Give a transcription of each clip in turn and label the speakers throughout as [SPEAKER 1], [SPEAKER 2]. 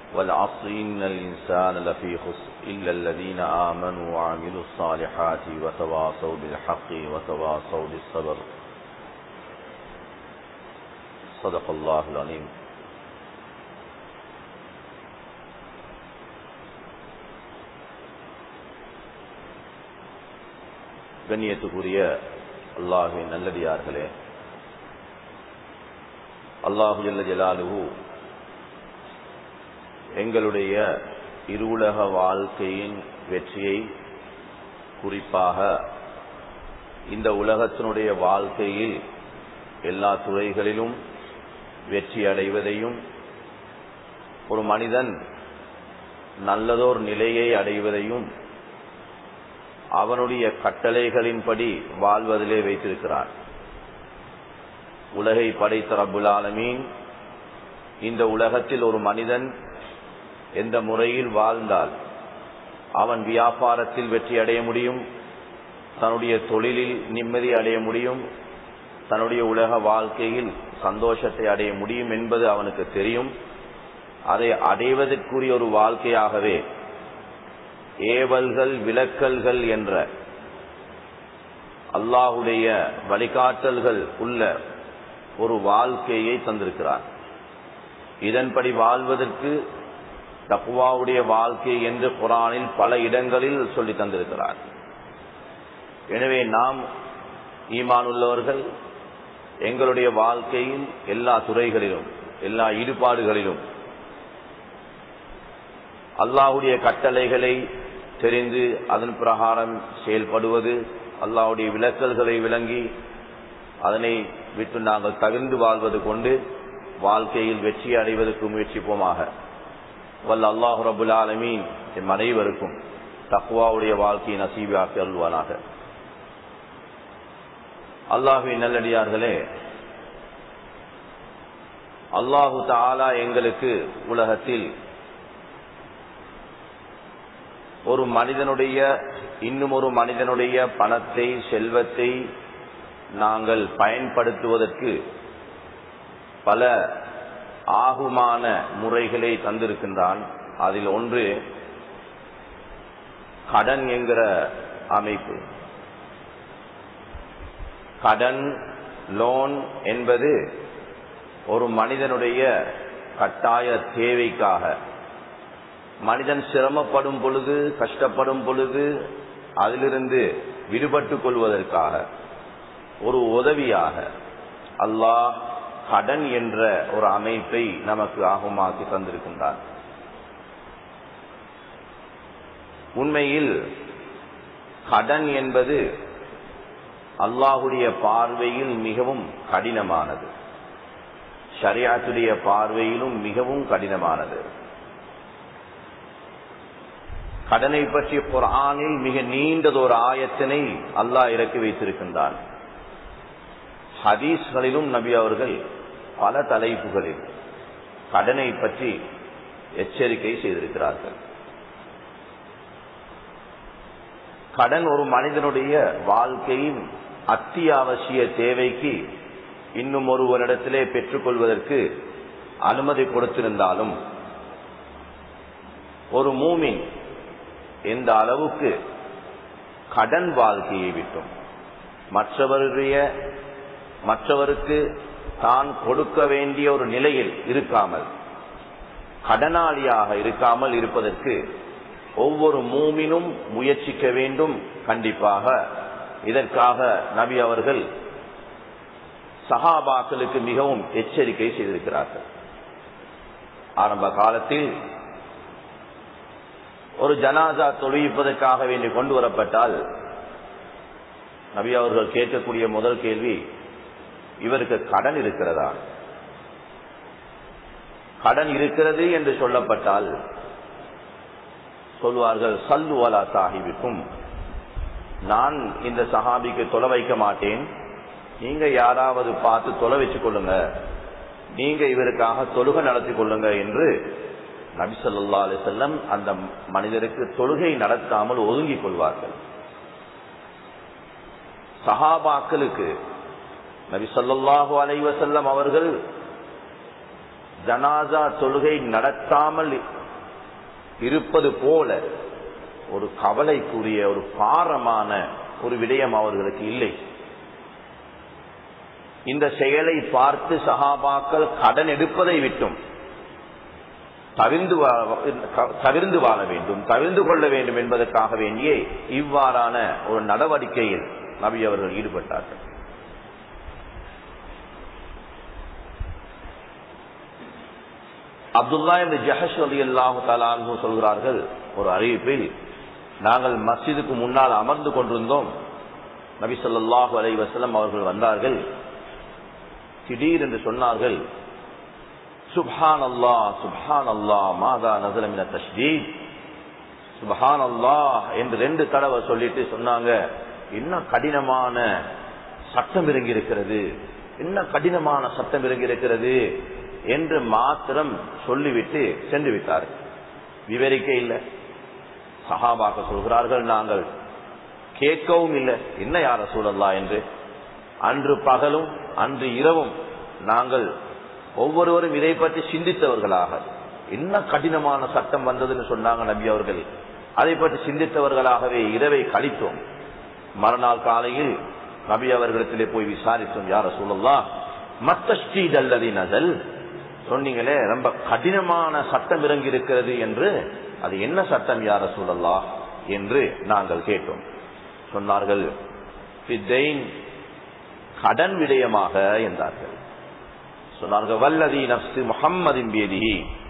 [SPEAKER 1] والعصر إن الإنسان لفي خسر إلا الذين آمنوا وعملوا الصالحات وتواصوا بالحق وتواصوا بالصبر صدق الله العليم கண்ணியத்துக்குரிய அல்லாஹுவின் நல்லடியார்களே அல்லாஹு ஜல்ல ஜலாலுஹு எங்களுடைய இருவுலக வாழ்க்கையின் வெற்றியை குறிப்பாக இந்த உலகத்தினுடைய வாழ்க்கையில் எல்லா துறைகளிலும் வெற்றி அடைவதையும் ஒரு மனிதன் நல்லதோர் நிலையை அடைவதையும் அவனுடைய கட்டளைகளின்படி வாழ்வதிலே வைத்திருக்கிறான் உலகை படைத்த ரபுல் ஆலமீன் இந்த உலகத்தில் ஒரு மனிதன் எந்த முறையில் வாழ்ந்தால் அவன் வியாபாரத்தில் வெற்றி அடைய முடியும் தன்னுடைய தொழிலில் நிம்மதி அடைய முடியும் தன்னுடைய உலக வாழ்க்கையில் சந்தோஷத்தை அடைய முடியும் என்பது அவனுக்கு தெரியும் அதை அடைவதற்குரிய ஒரு வாழ்க்கையாகவே ஏவல்கள் விலக்கல்கள் என்ற அல்லாஹுடைய வழிகாட்டல்கள் உள்ள ஒரு வாழ்க்கையை தந்திருக்கிறார் இதன்படி வாழ்வதற்கு தக்குவாவுடைய வாழ்க்கை என்று குரானில் பல இடங்களில் சொல்லி தந்திருக்கிறார் எனவே நாம் ஈமான் உள்ளவர்கள் எங்களுடைய வாழ்க்கையில் எல்லா துறைகளிலும் எல்லா ஈடுபாடுகளிலும் அல்லாஹுடைய கட்டளைகளை தெரிந்து அதன் பிரகாரம் செயல்படுவது அல்லாஹுடைய விளக்கல்களை விளங்கி அதனை விட்டு நாங்கள் தவிர்ந்து வாழ்வது கொண்டு வாழ்க்கையில் வெற்றி அடைவதற்கு முயற்சிப்போமாக வல்ல அல்லாஹு ரபுல் ஆலமீன் எம் அனைவருக்கும் தக்குவாவுடைய வாழ்க்கையை நசீவாக்கி அருள்வானாக அல்லாஹுவின் நல்லடியார்களே அல்லாஹு தாலா எங்களுக்கு உலகத்தில் ஒரு மனிதனுடைய இன்னும் ஒரு மனிதனுடைய பணத்தை செல்வத்தை நாங்கள் பயன்படுத்துவதற்கு பல ஆகுமான முறைகளை தந்திருக்கின்றான் அதில் ஒன்று கடன் என்கிற அமைப்பு கடன் லோன் என்பது ஒரு மனிதனுடைய கட்டாய தேவைக்காக மனிதன் சிரமப்படும் பொழுது கஷ்டப்படும் பொழுது அதிலிருந்து விடுபட்டுக் கொள்வதற்காக ஒரு உதவியாக அல்லாஹ் கடன் என்ற ஒரு அமைப்பை நமக்கு ஆகமாக்கி தந்திருக்கின்றார் உண்மையில் கடன் என்பது அல்லாஹுடைய பார்வையில் மிகவும் கடினமானது ஷரியாத்துடைய பார்வையிலும் மிகவும் கடினமானது கடனை பற்றி குரானில் மிக நீண்டதொரு ஆயத்தினை அல்லாஹ் இறக்கி வைத்திருக்கின்றான் ஹதீஸ்களிலும் நபி அவர்கள் பல தலைப்புகளில் கடனை பற்றி எச்சரிக்கை செய்திருக்கிறார்கள் கடன் ஒரு மனிதனுடைய வாழ்க்கையின் அத்தியாவசிய தேவைக்கு இன்னும் ஒருவரிடத்திலே பெற்றுக்கொள்வதற்கு அனுமதி கொடுத்திருந்தாலும் ஒரு மூமின் எந்த அளவுக்கு கடன் வாழ்க்கையை விட்டும் மற்றவருடைய மற்றவருக்கு தான் கொடுக்க வேண்டிய ஒரு நிலையில் இருக்காமல் கடனாளியாக இருக்காமல் இருப்பதற்கு ஒவ்வொரு மூமினும் முயற்சிக்க வேண்டும் கண்டிப்பாக இதற்காக நபி அவர்கள் சகாபாக்களுக்கு மிகவும் எச்சரிக்கை செய்திருக்கிறார்கள் ஆரம்ப காலத்தில் ஒரு ஜனாசா தொழுவிப்பதற்காக வேண்டி கொண்டு வரப்பட்டால் நபி அவர்கள் கேட்கக்கூடிய முதல் கேள்வி இவருக்கு கடன் இருக்கிறதா கடன் இருக்கிறது என்று சொல்லப்பட்டால் சொல்வார்கள் சல்லுவலா சாஹிபிக்கும் நான் இந்த சஹாபிக்கு தொலை வைக்க மாட்டேன் நீங்க யாராவது பார்த்து தொலை வச்சு கொள்ளுங்க நீங்க இவருக்காக தொழுகை நடத்தி கொள்ளுங்க என்று நபி சொல்லா அலி செல்லம் அந்த மனிதருக்கு தொழுகை நடத்தாமல் ஒதுங்கிக் கொள்வார்கள் சஹாபாக்களுக்கு நபி சொல்லாஹு அலைவசல்லம் அவர்கள் ஜனாசா தொழுகை நடத்தாமல் இருப்பது போல ஒரு கவலைக்குரிய ஒரு பாரமான ஒரு விடயம் அவர்களுக்கு இல்லை இந்த செயலை பார்த்து சகாபாக்கள் கடன் எடுப்பதை விட்டும் தவிர்ந்து தவிர்ந்து வாழ வேண்டும் தவிர்ந்து கொள்ள வேண்டும் என்பதற்காக வேண்டியே இவ்வாறான ஒரு நடவடிக்கையில் நபி அவர்கள் ஈடுபட்டார்கள் அப்துல்லா என்று ஜஹஷ் அலி அல்லாஹு தலான்னு சொல்கிறார்கள் ஒரு அறிவிப்பில் நாங்கள் மஸ்ஜிதுக்கு முன்னால் அமர்ந்து கொண்டிருந்தோம் நபி சொல்லாஹு அலை வசலம் அவர்கள் வந்தார்கள் திடீர் என்று சொன்னார்கள் சுப்ஹான் அல்லா சுப்ஹான் அல்லா மாதா நசலமின தஷ்தீத் சுபஹான் அல்லா என்று ரெண்டு தடவை சொல்லிட்டு சொன்னாங்க என்ன கடினமான சட்டம் இறங்கி இருக்கிறது என்ன கடினமான சட்டம் இறங்கி இருக்கிறது என்று மாத்திரம் சொல்லிவிட்டு சென்று விட்டார் விவரிக்க இல்லை சஹாபாக்க சொல்கிறார்கள் நாங்கள் கேட்கவும் இல்லை என்ன யார சூழல்லா என்று அன்று பகலும் அன்று இரவும் நாங்கள் ஒவ்வொருவரும் இதை பற்றி சிந்தித்தவர்களாக என்ன கடினமான சட்டம் வந்ததுன்னு சொன்னாங்க நபி அவர்கள் அதை பற்றி சிந்தித்தவர்களாகவே இரவை கழித்தோம் மறுநாள் காலையில் நபி அவர்களிடத்திலே போய் விசாரித்தோம் யார சொல்லலாம் மத்த ஸ்ரீட் அல்லது நதல் சொன்னீங்களே ரொம்ப கடினமான சட்டம் இறங்கி இருக்கிறது என்று அது என்ன சட்டம் யார சொல்லலாம் என்று நாங்கள் கேட்டோம் சொன்னார்கள் கடன் விடயமாக என்றார்கள் சொன்னார்கள் வல்லதி நப்சு முகம்மதின் பேதி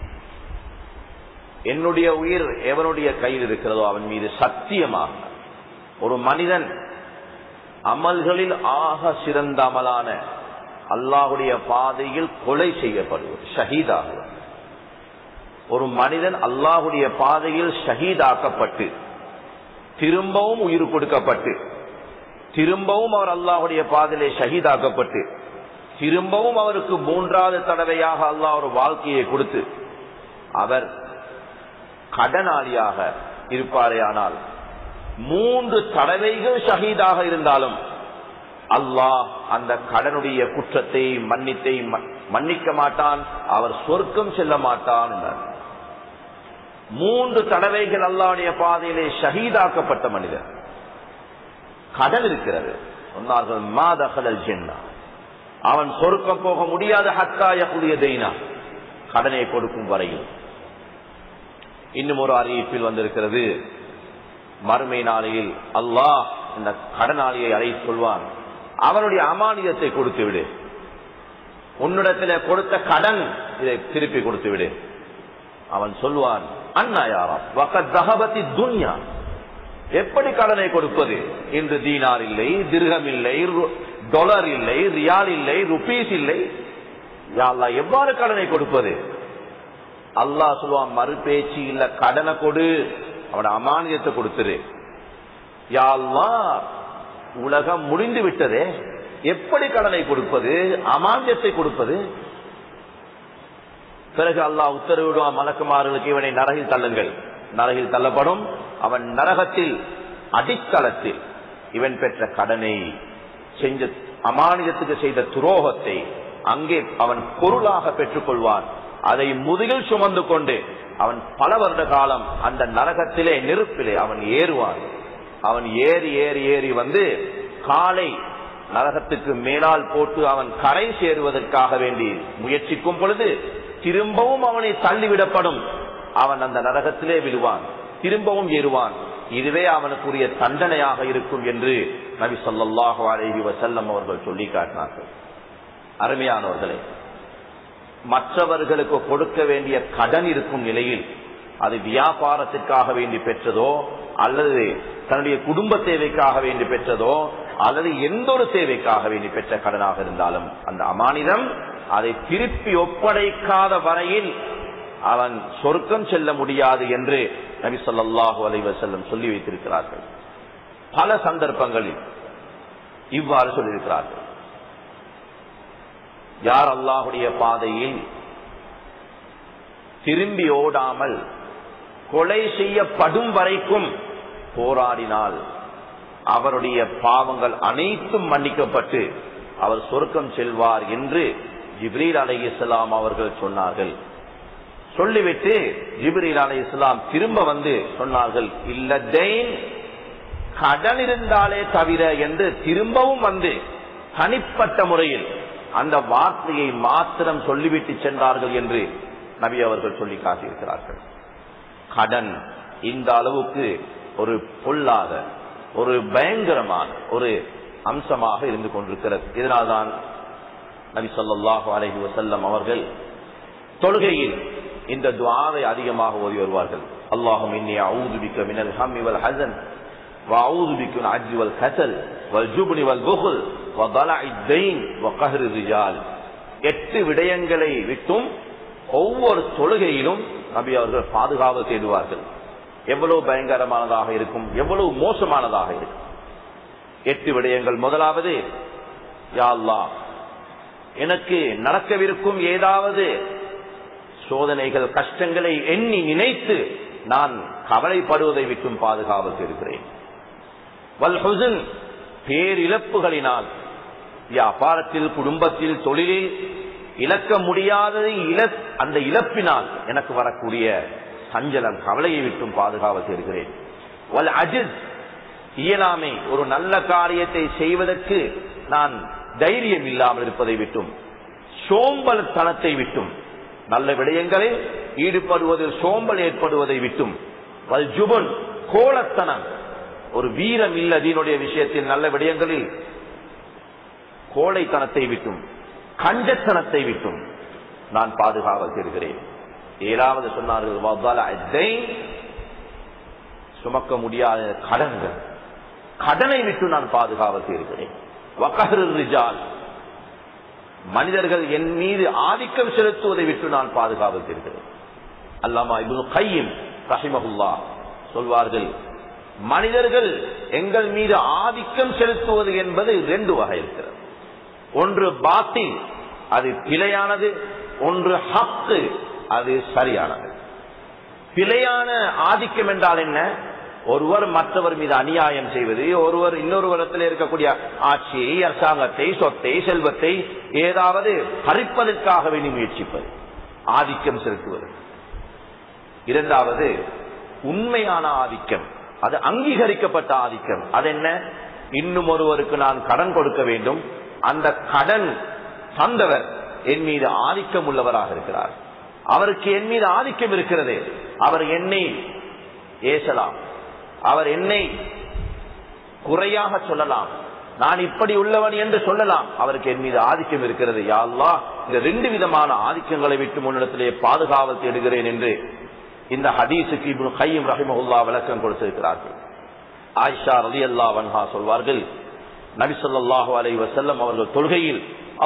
[SPEAKER 1] என்னுடைய உயிர் எவனுடைய கையில் இருக்கிறதோ அவன் மீது சத்தியமாக ஒரு மனிதன் அமல்களில் ஆக சிறந்த அமலான அல்லாஹுடைய பாதையில் கொலை செய்யப்படுவது ஷஹீதாக ஒரு மனிதன் அல்லாஹுடைய பாதையில் ஷஹீதாக்கப்பட்டு திரும்பவும் உயிர் கொடுக்கப்பட்டு திரும்பவும் அவர் அல்லாஹுடைய பாதையிலே ஷஹீதாக்கப்பட்டு திரும்பவும் அவருக்கு மூன்றாவது தடவையாக அல்லாஹ் ஒரு வாழ்க்கையை கொடுத்து அவர் கடனாளியாக இருப்பாரே ஆனால் மூன்று தடவைகள் ஷஹீதாக இருந்தாலும் அல்லாஹ் அந்த கடனுடைய குற்றத்தை மன்னித்தை மன்னிக்க மாட்டான் அவர் சொர்க்கம் செல்ல மாட்டான் என்றார் மூன்று தடவைகள் அல்லாவுடைய பாதையிலே ஷஹீதாக்கப்பட்ட மனிதர் கடன் இருக்கிறது சொன்னார்கள் மாதகலல் ஜென்னா அவன் சொருக்கம் போக முடியாத ஹத்தாயக்கூடிய தெய்னா கடனை கொடுக்கும் வரையில் இன்னும் ஒரு அறிவிப்பில் வந்திருக்கிறது மறுமை நாளையில் அல்லாஹ் இந்த கடனாளியை அழைத்து சொல்வான் அவனுடைய அமானியத்தை கொடுத்து விடு உன்னிடத்தில் கொடுத்த கடன் இதை திருப்பி கொடுத்து விடு அவன் சொல்வான் அண்ணா யாரா துன்யா எப்படி கடனை கொடுப்பது இன்று தீனார் இல்லை திருகம் இல்லை டொலர் இல்லை ரியால் இல்லை ருபீஸ் இல்லை யாழ்லா எவ்வாறு கடனை கொடுப்பது அல்லாஹ் சொல்லுவான் மறுபேச்சு இல்ல கடனை கொடு அவன அமானியத்தை கொடுத்துரு யாழ்லா உலகம் முடிந்து விட்டதே எப்படி கடனை கொடுப்பது அமானியத்தை கொடுப்பது பிறகு அல்லாஹ் உத்தரவிடுவான் மலக்குமார்களுக்கு இவனை நரகில் தள்ளுங்கள் நரகில் தள்ளப்படும் அவன் நரகத்தில் அடித்தளத்தில் இவன் பெற்ற கடனை செஞ்ச அமானியத்துக்கு செய்த துரோகத்தை அங்கே அவன் பொருளாக பெற்றுக் கொள்வான் அதை முதுகில் சுமந்து கொண்டு அவன் பல வருட காலம் அந்த நரகத்திலே நெருப்பிலே அவன் ஏறுவான் அவன் ஏறி ஏறி ஏறி வந்து காலை நரகத்துக்கு மேலால் போட்டு அவன் கரை சேருவதற்காக வேண்டி முயற்சிக்கும் பொழுது திரும்பவும் அவனை தள்ளிவிடப்படும் அவன் அந்த நரகத்திலே விழுவான் திரும்பவும் ஏறுவான் இதுவே அவனுக்குரிய தண்டனையாக இருக்கும் என்று நபி சொல்லாஹு அலஹி வசல்லம் அவர்கள் சொல்லி காட்டினார்கள் அருமையானவர்களே மற்றவர்களுக்கு கொடுக்க வேண்டிய கடன் இருக்கும் நிலையில் அது வியாபாரத்திற்காக வேண்டி பெற்றதோ அல்லது தன்னுடைய குடும்ப தேவைக்காக வேண்டி பெற்றதோ அல்லது எந்த ஒரு தேவைக்காக வேண்டி பெற்ற கடனாக இருந்தாலும் அந்த அமானிதம் அதை திருப்பி ஒப்படைக்காத வரையில் அவன் சொர்க்கம் செல்ல முடியாது என்று நபி சொல்லாஹு அலைவசல்லம் சொல்லி வைத்திருக்கிறார்கள் பல சந்தர்ப்பங்களில் இவ்வாறு சொல்லியிருக்கிறார்கள் யார் அல்லாஹுடைய பாதையில் திரும்பி ஓடாமல் கொலை செய்யப்படும் வரைக்கும் போராடினால் அவருடைய பாவங்கள் அனைத்தும் மன்னிக்கப்பட்டு அவர் சொர்க்கம் செல்வார் என்று ஜிப்ரீல் அலை இஸ்லாம் அவர்கள் சொன்னார்கள் சொல்லிவிட்டு ஜிப்ரீல் அலை இஸ்லாம் திரும்ப வந்து சொன்னார்கள் இல்லத்தைன் கடன் இருந்தாலே தவிர என்று திரும்பவும் வந்து தனிப்பட்ட முறையில் அந்த வார்த்தையை மாத்திரம் சொல்லிவிட்டு சென்றார்கள் என்று நபி அவர்கள் சொல்லி காட்டியிருக்கிறார்கள் கடன் இந்த அளவுக்கு ஒரு பொல்லாத ஒரு பயங்கரமான ஒரு அம்சமாக இருந்து கொண்டிருக்கிறது இதனால்தான் நபி சொல்லாஹு அலஹி வசல்லம் அவர்கள் தொழுகையில் இந்த துவாவை அதிகமாக ஓதி வருவார்கள் அல்லாஹும் இன்னி அவுதுபிக்க மினல் ஹம்மி வல் ஹசன் وأعوذ بك من العجز والكسل والجبن والبخل وضلع الدين وقهر الرجال எட்டு விடயங்களை விட்டும் ஒவ்வொரு தொழுகையிலும் நபி அவர்கள் பாதுகாவல் தேடுவார்கள் எவ்வளவு பயங்கரமானதாக இருக்கும் எவ்வளவு மோசமானதாக இருக்கும் எட்டு விடயங்கள் முதலாவது யா அல்லாஹ் எனக்கு நடக்கவிருக்கும் ஏதாவது சோதனைகள் கஷ்டங்களை எண்ணி நினைத்து நான் கவலைப்படுவதை விட்டும் பாதுகாவல் தேடுகிறேன் வல்ஹுசன் பேரிழப்புகளினால் வியாபாரத்தில் குடும்பத்தில் தொழிலில் இழக்க முடியாததை இழ அந்த இழப்பினால் எனக்கு வரக்கூடிய சஞ்சலம் கவலையை விட்டும் பாதுகாவல் தேடுகிறேன் வல் அஜித் இயலாமை ஒரு நல்ல காரியத்தை செய்வதற்கு நான் தைரியம் இல்லாமல் இருப்பதை விட்டும் சோம்பல் தனத்தை விட்டும் நல்ல விடயங்களில் ஈடுபடுவதில் சோம்பல் ஏற்படுவதை விட்டும் வல் ஜுபன் கோலத்தனம் ஒரு வீரம் இல்ல தீனுடைய விஷயத்தில் நல்ல விடயங்களில் கோழைத்தனத்தை விட்டும் கஞ்சத்தனத்தை விட்டும் நான் பாதுகாவல் தேடுகிறேன் ஏழாவது சொன்னார்கள் சுமக்க முடியாத கடன்கள் கடனை விட்டு நான் பாதுகாவல் தேடுகிறேன் வக்கஹிரிஜால் மனிதர்கள் என் மீது ஆதிக்கம் செலுத்துவதை விட்டு நான் பாதுகாவல் தேடுகிறேன் அல்லாமா இபுல் கையும் ரஹிமகுல்லா சொல்வார்கள் மனிதர்கள் எங்கள் மீது ஆதிக்கம் செலுத்துவது என்பது ரெண்டு வகை இருக்கிறது ஒன்று பாத்தி அது பிழையானது ஒன்று ஹக்கு அது சரியானது பிழையான ஆதிக்கம் என்றால் என்ன ஒருவர் மற்றவர் மீது அநியாயம் செய்வது ஒருவர் இன்னொருவரத்தில் இருக்கக்கூடிய ஆட்சியை அரசாங்கத்தை சொத்தை செல்வத்தை ஏதாவது பறிப்பதற்காக வேண்டி முயற்சிப்பது ஆதிக்கம் செலுத்துவது இரண்டாவது உண்மையான ஆதிக்கம் அது அங்கீகரிக்கப்பட்ட ஆதிக்கம் அது என்ன இன்னும் ஒருவருக்கு நான் கடன் கொடுக்க வேண்டும் அந்த கடன் தந்தவர் என் மீது ஆதிக்கம் உள்ளவராக இருக்கிறார் அவருக்கு என் மீது ஆதிக்கம் இருக்கிறது அவர் என்னை ஏசலாம் அவர் என்னை குறையாக சொல்லலாம் நான் இப்படி உள்ளவன் என்று சொல்லலாம் அவருக்கு என் மீது ஆதிக்கம் இருக்கிறது யாழ்லா இந்த ரெண்டு விதமான ஆதிக்கங்களை விட்டு முன்னிடத்திலே பாதுகாவல் தேடுகிறேன் என்று இந்த ஹதீசுக்கு இப்னு கையும் ரஹிமஹுல்லா விளக்கம் கொடுத்திருக்கிறார்கள் ஆயிஷா ரலி அல்லா வன்ஹா சொல்வார்கள் நபி சொல்லாஹு அலை வசல்லம் அவர்கள் தொழுகையில்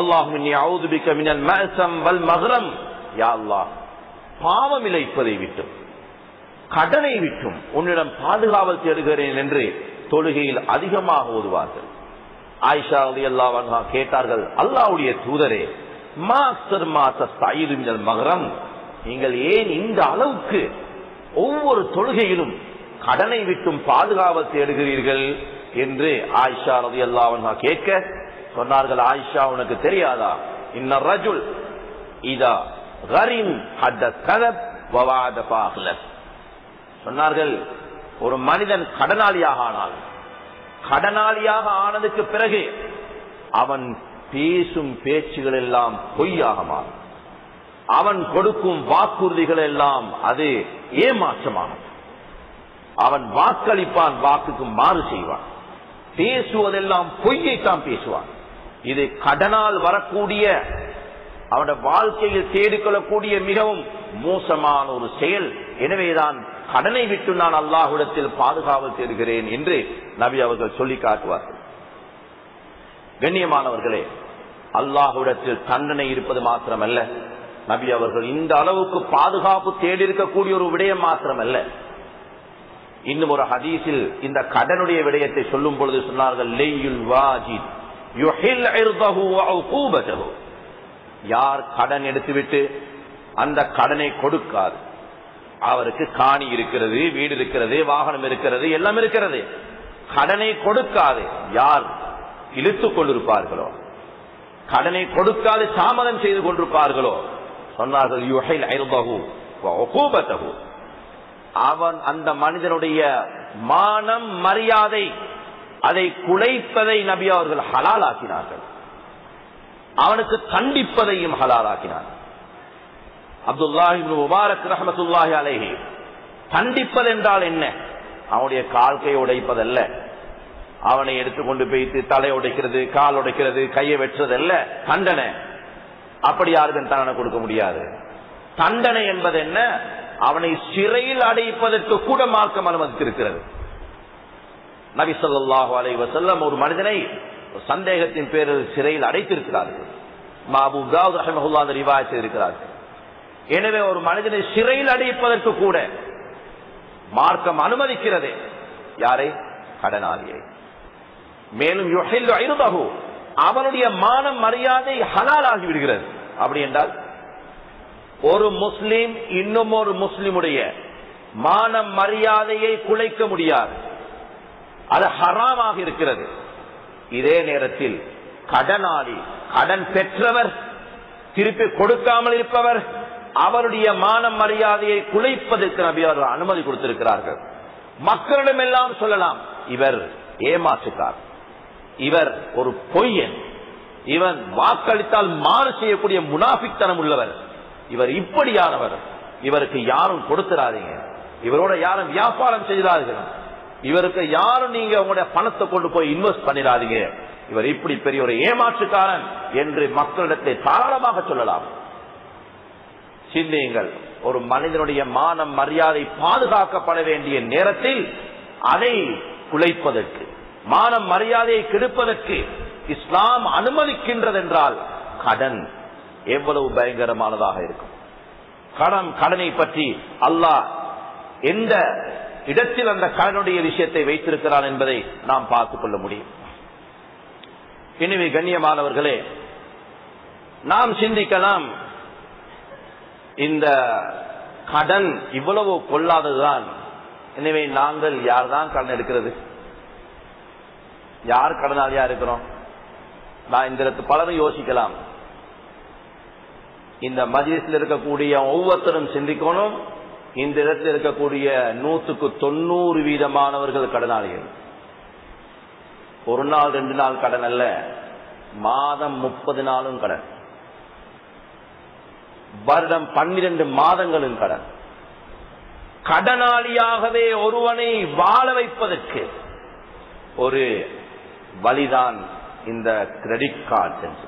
[SPEAKER 1] அல்லாஹும் பாவம் இழைப்பதை விட்டும் கடனை விட்டும் உன்னிடம் பாதுகாவல் தேடுகிறேன் என்று தொழுகையில் அதிகமாக ஓதுவார்கள் ஆயிஷா அலி அல்லா கேட்டார்கள் அல்லாவுடைய தூதரே மாஸ்டர் மாச மகரம் நீங்கள் ஏன் இந்த அளவுக்கு ஒவ்வொரு தொழுகையிலும் கடனை விட்டும் பாதுகாவல் தேடுகிறீர்கள் என்று ஆயிஷா ரதி அல்லா கேட்க சொன்னார்கள் ஆயிஷா உனக்கு தெரியாதா இன்ன ரஜுல் இதா கரின் சொன்னார்கள் ஒரு மனிதன் கடனாளியாக ஆனால் கடனாளியாக ஆனதுக்கு பிறகு அவன் பேசும் பேச்சுகள் எல்லாம் பொய்யாக மாறும் அவன் கொடுக்கும் வாக்குறுதிகள் எல்லாம் அது ஏமாற்றமாகும் அவன் வாக்களிப்பான் வாக்குக்கு மாறு செய்வான் பேசுவதெல்லாம் பொய்யைத்தான் பேசுவான் இது கடனால் வரக்கூடிய அவனுடைய வாழ்க்கையில் தேடிக்கொள்ளக்கூடிய மிகவும் மோசமான ஒரு செயல் எனவேதான் கடனை விட்டு நான் அல்லாஹுடத்தில் பாதுகாவல் தேடுகிறேன் என்று நபி அவர்கள் சொல்லி காட்டுவார்கள் கண்ணியமானவர்களே அல்லாஹுடத்தில் தண்டனை இருப்பது மாத்திரமல்ல நபி அவர்கள் இந்த அளவுக்கு பாதுகாப்பு தேடி இருக்கக்கூடிய ஒரு விடயம் மாத்திரமல்ல இன்னும் ஒரு ஹதீஸில் இந்த கடனுடைய விடயத்தை சொல்லும் பொழுது சொன்னார்கள் யார் கடன் எடுத்துவிட்டு அந்த கடனை கொடுக்காது அவருக்கு காணி இருக்கிறது வீடு இருக்கிறது வாகனம் இருக்கிறது எல்லாம் இருக்கிறது கடனை கொடுக்காது யார் இழுத்துக் கொண்டிருப்பார்களோ கடனை கொடுக்காது தாமதம் செய்து கொண்டிருப்பார்களோ சொன்னார்கள் யுஹைல் ஐர்தஹு வ உகூபத்தஹு. அவன் அந்த மனிதனுடைய மானம் மரியாதை அதை குலைப்பதை நபி அவர்கள் ஹலாலாக்கினார்கள் அவனுக்கு தண்டிப்பதையும் ஹலாலாக்கினார் அப்துல்லாஹி முபாரக் ரஹமத்துல்லாஹி அலைஹி தண்டிப்பது என்றால் என்ன அவனுடைய கால்கை உடைப்பதல்ல அவனை எடுத்துக்கொண்டு போய்த்து தலை உடைக்கிறது கால் உடைக்கிறது கையை வெட்டுறது அல்ல தண்டனை அப்படி யாருக்கும் தண்டனை கொடுக்க முடியாது தண்டனை என்பது என்ன அவனை சிறையில் அடைப்பதற்கு கூட மார்க்கம் அனுமதித்திருக்கிறது நபி ஸல்லல்லாஹு அலைஹி வஸல்லம் ஒரு மனிதனை சந்தேகத்தின் பேரில் சிறையில் அடைத்திருக்கிறார்கள் மாபூப் தாவூத் ரஹிமஹுல்லாஹ் அந்த ரிவாயத் இருக்கிறார்கள் எனவே ஒரு மனிதனை சிறையில் அடைப்பதற்கு கூட மார்க்கம் அனுமதிக்கிறது யாரை கடனாளியை மேலும் யுஹில்லு ஐருதஹு. அவனுடைய மானம் மரியாதை ஹலால் ஆகி விடுகிறது அப்படி என்றால் ஒரு முஸ்லிம் இன்னும் ஒரு முஸ்லிமுடைய மானம் மரியாதையை குலைக்க முடியாது அது ஹராமாக இருக்கிறது இதே நேரத்தில் கடனாளி கடன் பெற்றவர் திருப்பி கொடுக்காமல் இருப்பவர் அவருடைய மானம் மரியாதையை குலைப்பதற்கு நபி அவர்கள் அனுமதி கொடுத்திருக்கிறார்கள் மக்களிடம் எல்லாம் சொல்லலாம் இவர் ஏமாற்றுக்கார் இவர் ஒரு பொய்யன் இவன் வாக்களித்தால் மாறு செய்யக்கூடிய முனாபித்தனம் உள்ளவர் இவர் இப்படியானவர் இவருக்கு யாரும் கொடுத்துறாதீங்க இவரோட யாரும் வியாபாரம் செய்தார்கள் இவருக்கு யாரும் நீங்க உங்களுடைய பணத்தை கொண்டு போய் இன்வெஸ்ட் பண்ணிடாதீங்க இவர் இப்படி பெரிய ஒரு ஏமாற்றுக்காரன் என்று மக்களிடத்தை தாராளமாக சொல்லலாம் சிந்தியுங்கள் ஒரு மனிதனுடைய மானம் மரியாதை பாதுகாக்கப்பட வேண்டிய நேரத்தில் அதை குலைப்பதற்கு மானம் மரியாதையை கெடுப்பதற்கு இஸ்லாம் அனுமதிக்கின்றது என்றால் கடன் எவ்வளவு பயங்கரமானதாக இருக்கும் கடன் கடனை பற்றி அல்லாஹ் எந்த இடத்தில் அந்த கடனுடைய விஷயத்தை வைத்திருக்கிறான் என்பதை நாம் பார்த்துக் கொள்ள முடியும் எனவே கண்ணியமானவர்களே நாம் சிந்திக்கலாம் இந்த கடன் இவ்வளவு கொள்ளாததுதான் எனவே நாங்கள் யார் தான் கடன் எடுக்கிறது யார் கடனாளியா இருக்கிறோம் நான் இந்த இடத்து பலரும் யோசிக்கலாம் இந்த மஜிலிஸில் இருக்கக்கூடிய ஒவ்வொருத்தரும் சிந்திக்கணும் இந்த இடத்தில் இருக்கக்கூடிய நூற்றுக்கு தொண்ணூறு வீதமானவர்கள் கடனாளிகள் ஒரு நாள் ரெண்டு நாள் கடன் அல்ல மாதம் முப்பது நாளும் கடன் வருடம் பன்னிரண்டு மாதங்களும் கடன் கடனாளியாகவே ஒருவனை வாழ வைப்பதற்கு ஒரு வழிதான் இந்த கிரெடிட் கார்டு என்று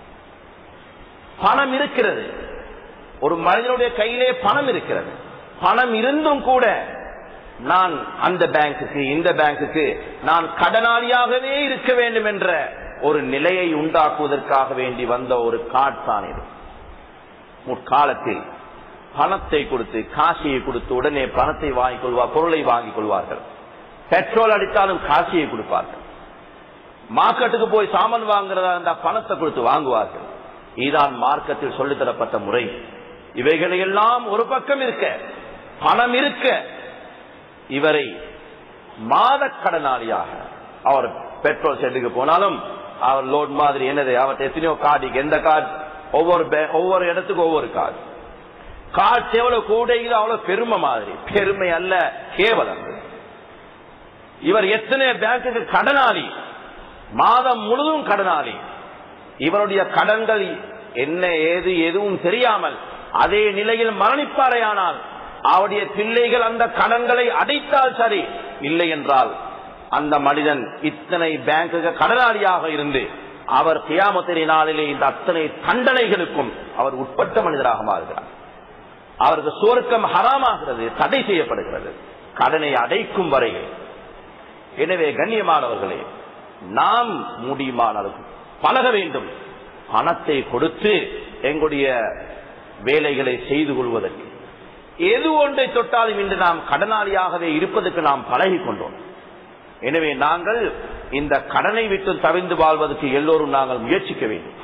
[SPEAKER 1] பணம் இருக்கிறது ஒரு மனிதனுடைய கையிலே பணம் இருக்கிறது பணம் இருந்தும் கூட நான் அந்த பேங்குக்கு இந்த பேங்குக்கு நான் கடனாளியாகவே இருக்க வேண்டும் என்ற ஒரு நிலையை உண்டாக்குவதற்காக வேண்டி வந்த ஒரு கார்டு தான் இது முற்காலத்தில் பணத்தை கொடுத்து காசியை கொடுத்து உடனே பணத்தை வாங்கிக் கொள்வார் பொருளை வாங்கிக் கொள்வார்கள் பெட்ரோல் அடித்தாலும் காசியை கொடுப்பார்கள் மார்க்கெட்டுக்கு போய் சாமான் வாங்குறதா இருந்தா பணத்தை கொடுத்து வாங்குவார்கள் இதுதான் மார்க்கத்தில் சொல்லித்தரப்பட்ட முறை இவைகளை எல்லாம் ஒரு பக்கம் இருக்க பணம் இருக்க இவரை மாத கடனாளியாக அவர் பெட்ரோல் ஷெட்டுக்கு போனாலும் அவர் லோட் மாதிரி என்னது அவர்கிட்ட எத்தனையோ கார்டு எந்த கார்டு ஒவ்வொரு பே- ஒவ்வொரு இடத்துக்கு ஒவ்வொரு கார்டு கார்டு எவ்வளவு கூடையில் அவ்வளவு பெருமை மாதிரி பெருமை அல்ல கேவலம் இவர் எத்தனை பேங்குக்கு கடனாளி மாதம் முழுதும் கடனாளி இவருடைய கடன்கள் என்ன ஏது எதுவும் தெரியாமல் அதே நிலையில் மரணிப்பாரையானால் அவருடைய பிள்ளைகள் அந்த கடன்களை அடைத்தால் சரி இல்லை என்றால் அந்த மனிதன் இத்தனை பேங்குக்கு கடனாளியாக இருந்து அவர் கியாமத்திரை நாளிலே இந்த அத்தனை தண்டனைகளுக்கும் அவர் உட்பட்ட மனிதராக மாறுகிறார் அவருக்கு சுவர்க்கம் ஹராமாகிறது தடை செய்யப்படுகிறது கடனை அடைக்கும் வரையில் எனவே கண்ணியமானவர்களே நாம் முடியுமான அளவுக்கு பழக வேண்டும் பணத்தை கொடுத்து எங்களுடைய வேலைகளை செய்து கொள்வதற்கு எது ஒன்றை தொட்டாலும் இன்று நாம் கடனாளியாகவே இருப்பதற்கு நாம் பழகி கொண்டோம் எனவே நாங்கள் இந்த கடனை விட்டு தவிர்ந்து வாழ்வதற்கு எல்லோரும் நாங்கள் முயற்சிக்க வேண்டும்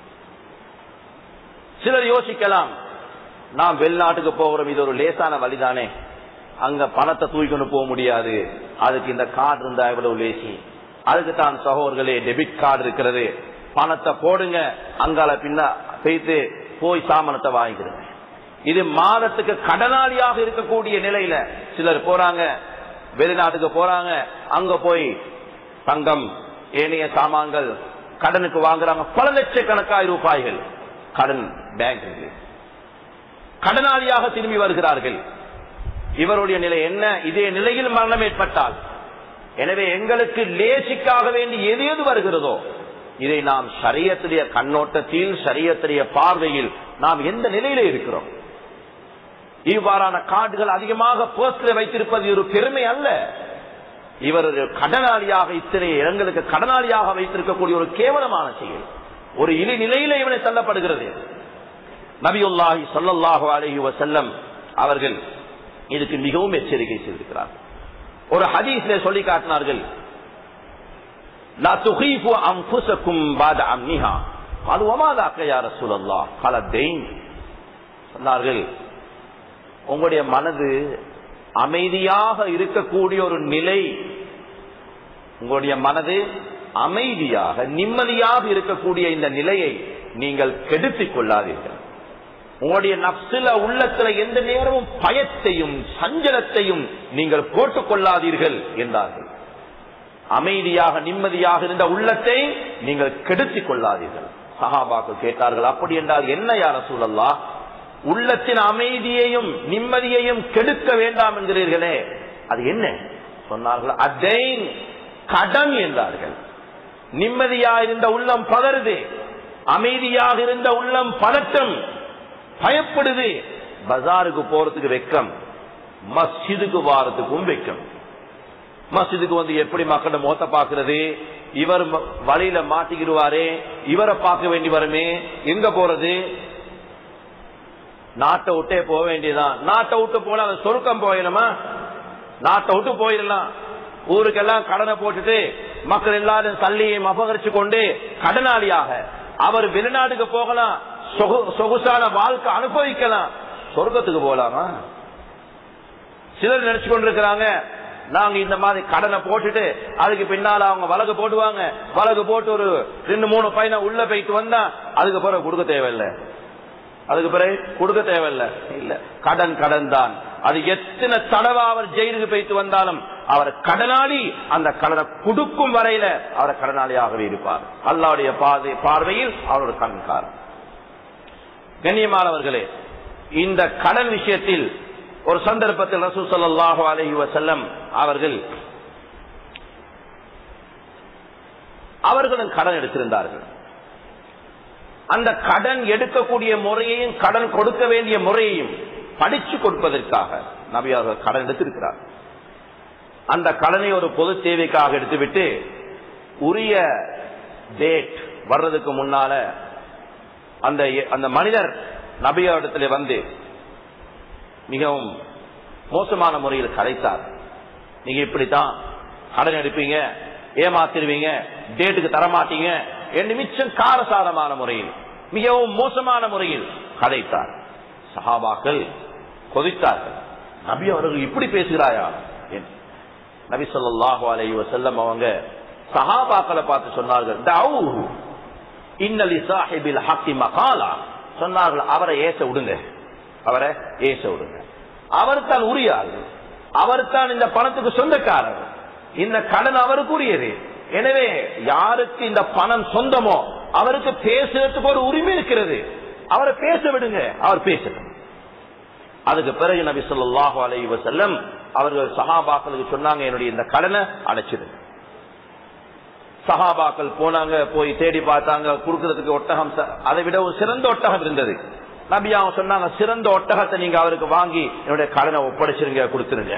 [SPEAKER 1] சிலர் யோசிக்கலாம் நாம் வெளிநாட்டுக்கு போகிறோம் இது ஒரு லேசான வழிதானே அங்க பணத்தை தூக்கிக்கொண்டு போக முடியாது அதுக்கு இந்த கார்டு இருந்தா எவ்வளவு லேசி அதுக்கு தான் சகோதரர்களே டெபிட் கார்டு இருக்கிறது பணத்தை போடுங்க அங்கால பின்ன போயிட்டு போய் சாமனத்தை வாங்கிக்கிறேன் இது மாதத்துக்கு கடனாளியாக இருக்கக்கூடிய நிலையில சிலர் போறாங்க வெளிநாட்டுக்கு போறாங்க அங்க போய் தங்கம் ஏனைய சாமான்கள் கடனுக்கு வாங்குறாங்க பல லட்சக்கணக்காயிரம் ரூபாய்கள் கடன் பேங்க் கடனாளியாக திரும்பி வருகிறார்கள் இவருடைய நிலை என்ன இதே நிலையில் மரணம் ஏற்பட்டால் எனவே எங்களுக்கு லேசிக்காக வேண்டி எது எது வருகிறதோ இதை நாம் சரியத்துடைய கண்ணோட்டத்தில் சரியத்துடைய பார்வையில் நாம் எந்த நிலையில இருக்கிறோம் இவ்வாறான கார்டுகள் அதிகமாக பர்ஸ்ல வைத்திருப்பது ஒரு பெருமை அல்ல இவர் ஒரு கடனாளியாக இத்தனை இடங்களுக்கு கடனாளியாக வைத்திருக்கக்கூடிய ஒரு கேவலமான செயல் ஒரு இழி நிலையில இவனை தள்ளப்படுகிறது நபியுல்லாஹி ஸல்லல்லாஹு அலைஹி வஸல்லம் அவர்கள் இதுக்கு மிகவும் எச்சரிக்கை செய்திருக்கிறார் ஒரு ஹதீஸ்ல சொல்லி காட்டினார்கள் லா துகீஃபு அன்ஃபுஸக்கும் பாத அம்னிஹா அது வமாதாக்க யா ரசூலல்லாஹ் قال الدين சொன்னார்கள் உங்களுடைய மனது அமைதியாக இருக்கக்கூடிய ஒரு நிலை உங்களுடைய மனது அமைதியாக நிம்மதியாக இருக்கக்கூடிய இந்த நிலையை நீங்கள் கெடுத்துக் கொள்ளாதீர்கள் உங்களுடைய நப்சில உள்ளத்துல எந்த நேரமும் பயத்தையும் சஞ்சலத்தையும் நீங்கள் போட்டுக் கொள்ளாதீர்கள் என்றார்கள் அமைதியாக நிம்மதியாக இருந்த உள்ளத்தை நீங்கள் கெடுத்துக் கொள்ளாதீர்கள் சஹாபாக்கள் கேட்டார்கள் அப்படி என்றால் என்ன யார சூழல்லா உள்ளத்தின் அமைதியையும் நிம்மதியையும் கெடுக்க வேண்டாம் என்கிறீர்களே அது என்ன சொன்னார்கள் அதை கடன் என்றார்கள் நிம்மதியா இருந்த உள்ளம் பதறுது அமைதியாக இருந்த உள்ளம் பதட்டம் பயப்படுது பஜாருக்கு போறதுக்கு வெக்கம் மஸ்ஜிதுக்கு வாரத்துக்கும் வெக்கம் மஸ்ஜிதுக்கு வந்து எப்படி மக்கள மோத்த பாக்குறது இவர் ம- வழியில மாட்டிக்கிடுவாரே இவரை பார்க்க வேண்டி வருமே எங்க போறது நாட்டை விட்டே போக வேண்டியதான் நாட்டை விட்டு போனா அது சொருக்கம் போயிடுமா நாட்டை விட்டு போயிடலாம் ஊருக்கெல்லாம் கடனை போட்டுட்டு மக்கள் எல்லாரும் தள்ளியை அபகரிச்சு கொண்டு கடனாளியாக அவர் வெளிநாட்டுக்கு போகலாம் சொகு- சொகுசான வாழ்க்கை அனுபவிக்கலாம் சொர்க்கத்துக்கு போகலாமா சிலர் நினைச்சு கொண்டிருக்கிறாங்க நாங்க இந்த மாதிரி கடனை போட்டுட்டு அதுக்கு பின்னால அவங்க வழக்கு போடுவாங்க வழக்கு போட்டு ஒரு ரெண்டு மூணு பையனை உள்ள போயிட்டு வந்தா அதுக்கு பிறகு கொடுக்க தேவையில்லை அதுக்கு பிறகு கொடுக்க தேவையில்லை இல்ல கடன் கடன் தான் அது எத்தனை தடவை அவர் ஜெயிலுக்கு போயிட்டு வந்தாலும் அவர் கடனாளி அந்த கடனை கொடுக்கும் வரையில அவர் கடனாளியாகவே இருப்பார் அல்லாவுடைய பாதை பார்வையில் அவர் ஒரு கண்கார் கண்ணியமானவர்களே இந்த கடன் விஷயத்தில் ஒரு சந்தர்ப்பத்தில் ரசூ ஸல்லல்லாஹு அலைஹி வஸல்லம் அவர்கள் அவர்களும் கடன் எடுத்திருந்தார்கள் அந்த கடன் எடுக்கக்கூடிய முறையையும் கடன் கொடுக்க வேண்டிய முறையையும் படிச்சு கொடுப்பதற்காக நபி அவர்கள் கடன் எடுத்திருக்கிறார் அந்த கடனை ஒரு பொது தேவைக்காக எடுத்துவிட்டு உரிய டேட் வர்றதுக்கு முன்னால அந்த அந்த மனிதர் நபியாரிடத்துல வந்து மிகவும் மோசமான முறையில் கலைத்தார் நீங்க இப்படித்தான் கடன் எடுப்பீங்க ஏமாத்திருவீங்க டேட்டுக்கு தரமாட்டீங்க என்று மிச்சம் காரசாரமான முறையில் மிகவும் மோசமான முறையில் கதைத்தார் சஹாபாக்கள் கொதித்தார்கள் நபி அவர்கள் இப்படி பேசுகிறாயா என்று. நபி ஸல்லல்லாஹு அலைஹி வஸல்லம் அவங்க சஹாபாக்களை பார்த்து சொன்னார்கள் "தஅூஹு, இன்ன லிசாஹிபில் ஹக்கி மகாலா சொன்னார்கள் அவரை ஏச விடுங்க அவரை ஏச விடுங்க அவர் தான் உரியாள் அவர் தான் இந்த பணத்துக்கு சொந்தக்காரர் இந்த கடன் அவருக்குரியது எனவே யாருக்கு இந்த பணம் சொந்தமோ அவருக்கு பேசுறதுக்கு ஒரு உரிமை இருக்கிறது அவரை பேச விடுங்க அவர் பேசட்டும் அதுக்கு பிறகு நபி ஸல்லல்லாஹு அலைஹி வஸல்லம் அவர்கள் சஹாபாக்களுக்கு சொன்னாங்க என்னுடைய இந்த கடனை அடைச்சிடுங்க சஹாபாக்கள் போனாங்க போய் தேடி பார்த்தாங்க கொடுக்கறதுக்கு ஒட்டகம் ச- அதை விட ஒரு சிறந்த ஒட்டகம் இருந்தது நபி அவங்க சொன்னாங்க சிறந்த ஒட்டகத்தை நீங்க அவருக்கு வாங்கி என்னுடைய கடனை ஒப்படைச்சிருங்க கொடுத்துருங்க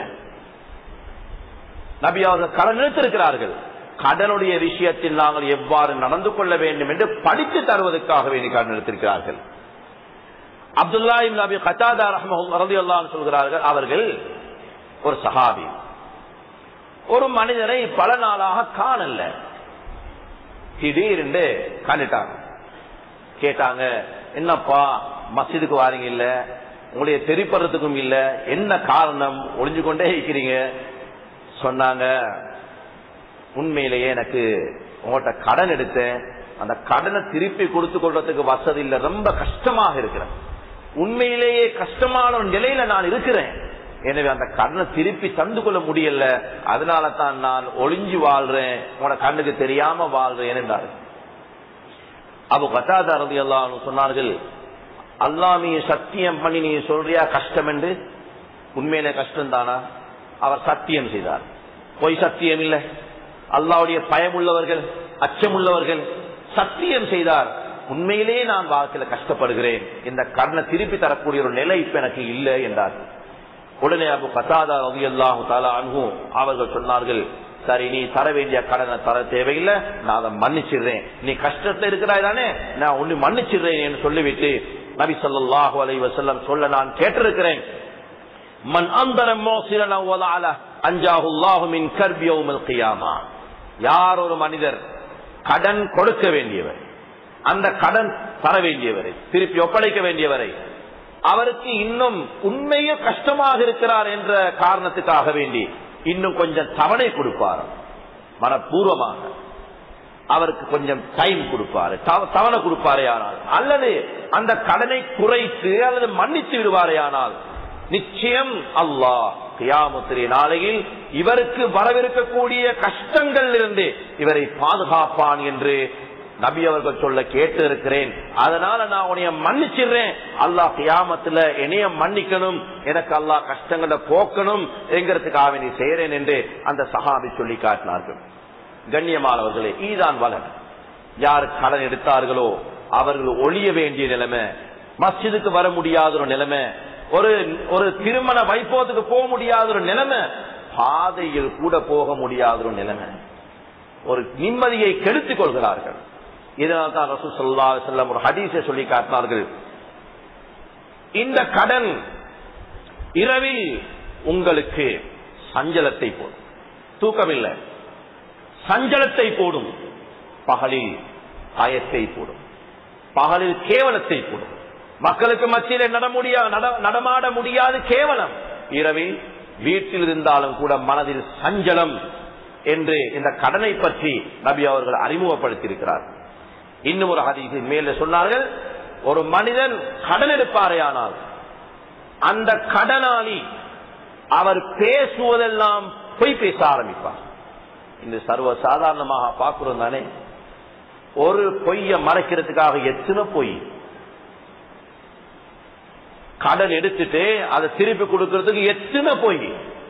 [SPEAKER 1] நபி அவர்கள் கடன் எடுத்திருக்கிறார்கள் கடனுடைய விஷயத்தில் நாங்கள் எவ்வாறு நடந்து கொள்ள வேண்டும் என்று படித்து தருவதற்காக வேண்டி கடன் எடுத்திருக்கிறார்கள் அப்துல்லா இப்னு நபி கத்தாதா ரஹ்மஹுல்லாஹு சொல்கிறார்கள் அவர்கள் ஒரு சஹாபி ஒரு மனிதரை பல நாளாக காணல திடீரென்று கண்டுட்டாங்க கேட்டாங்க என்னப்பா மஸ்ஜிதுக்கு வாரீங்க இல்ல உங்களுடைய தெரிப்படுறதுக்கும் இல்ல என்ன காரணம் ஒளிஞ்சு கொண்டே இருக்கிறீங்க சொன்னாங்க உண்மையிலேயே எனக்கு உங்கள்கிட்ட கடன் எடுத்தேன் அந்த கடனை திருப்பி கொடுத்து கொள்றதுக்கு வசதி இல்ல ரொம்ப கஷ்டமாக இருக்கிறேன் உண்மையிலேயே கஷ்டமான ஒரு நிலையில நான் இருக்கிறேன் எனவே அந்த கடனை திருப்பி தந்து கொள்ள முடியல அதனால தான் நான் ஒளிஞ்சு வாழ்றேன் உன கண்ணுக்கு தெரியாம வாழ்றேன் என்றாரு அபு கத்தாதா ரதி எல்லாம் சொன்னார்கள் அல்லாமிய சத்தியம் பண்ணி நீ சொல்றியா கஷ்டம் என்று உண்மையில கஷ்டம் தானா அவர் சத்தியம் செய்தார் பொய் சத்தியம் இல்லை அல்லாவுடைய பயமுள்ளவர்கள் அச்சமுள்ளவர்கள் சத்தியம் செய்தார் உண்மையிலேயே நான் வாழ்க்கையில கஷ்டப்படுகிறேன் இந்த கடனை திருப்பி தரக்கூடிய ஒரு நிலை இப்ப எனக்கு இல்லை என்றார் உடனே அபு கசாதா ரவி அல்லாஹு தாலா அனுகும் அவர்கள் சொன்னார்கள் சரி நீ தர வேண்டிய கடனை தர தேவையில்லை நான் அதை மன்னிச்சிடுறேன் நீ கஷ்டத்துல இருக்கிறாய் தானே நான் ஒண்ணு மன்னிச்சிடுறேன் என்று சொல்லிவிட்டு நபி சொல்லாஹு அலை வசல்லம் சொல்ல நான் கேட்டிருக்கிறேன் மன் அந்தரம் மோசிரன் அஞ்சாஹுல்லாஹு மின் கர்பியவுமல் கியாமா யார் ஒரு மனிதர் கடன் கொடுக்க வேண்டியவர் அந்த கடன் தர வேண்டியவரை திருப்பி ஒப்படைக்க வேண்டியவரை அவருக்கு இன்னும் உண்மையே கஷ்டமாக இருக்கிறார் என்ற காரணத்துக்காக வேண்டி இன்னும் கொஞ்சம் தவணை கொடுப்பார் மனப்பூர்வமாக அவருக்கு கொஞ்சம் டைம் கொடுப்பாரு தவணை கொடுப்பாரே ஆனால் அல்லது அந்த கடனை குறைத்து அல்லது மன்னித்து விடுவாரே ஆனால் நிச்சயம் அல்லாஹ் கியாமத்திரிய நாளையில் இவருக்கு வரவிருக்கக்கூடிய கஷ்டங்கள் இருந்து இவரை பாதுகாப்பான் என்று நபி அவர்கள் சொல்ல கேட்டு இருக்கிறேன் அதனால நான் உனைய மன்னிச்சிடுறேன் அல்லாஹ் கியாமத்துல என்னைய மன்னிக்கணும் எனக்கு அல்லாஹ் கஷ்டங்களை போக்கணும் என்கிறதுக்காக நீ செய்யறேன் என்று அந்த சஹாபி சொல்லி காட்டினார்கள் கண்ணியமானவர்களே ஈதான் வளன் யார் கடன் எடுத்தார்களோ அவர்கள் ஒழிய வேண்டிய நிலைமை மஸ்ஜிதுக்கு வர முடியாத ஒரு நிலைமை ஒரு ஒரு திருமண வைப்போத்துக்கு போக முடியாத ஒரு நிலைமை பாதையில் கூட போக முடியாத ஒரு நிலைமை ஒரு நிம்மதியை கெடுத்துக் கொள்கிறார்கள் இதனால் தான் ரசூ சொல்லா செல்லம் ஒரு ஹதீஸை சொல்லி காட்டினார்கள் இந்த கடன் இரவில் உங்களுக்கு சஞ்சலத்தை போடும் தூக்கமில்லை சஞ்சலத்தை போடும் பகலில் பயத்தை போடும் பகலில் கேவலத்தை போடும் மக்களுக்கு மத்தியில் நட முடியா நடமாட முடியாது கேவலம் இரவில் வீட்டில் இருந்தாலும் கூட மனதில் சஞ்சலம் என்று இந்த கடனை பற்றி நபி அவர்கள் அறிமுகப்படுத்தியிருக்கிறார் இன்னும் ஒரு ஹதீஸின் மேல சொன்னார்கள் ஒரு மனிதன் கடன் எடுப்பாரே ஆனால் அந்த கடனாளி அவர் பேசுவதெல்லாம் பொய் பேச ஆரம்பிப்பார் இந்த சர்வ சாதாரணமாக பார்க்கிறோம் தானே ஒரு பொய்ய மறைக்கிறதுக்காக எத்தனை பொய் கடன் எடுத்துட்டு அதை திருப்பி கொடுக்கறதுக்கு எத்தனை பொய்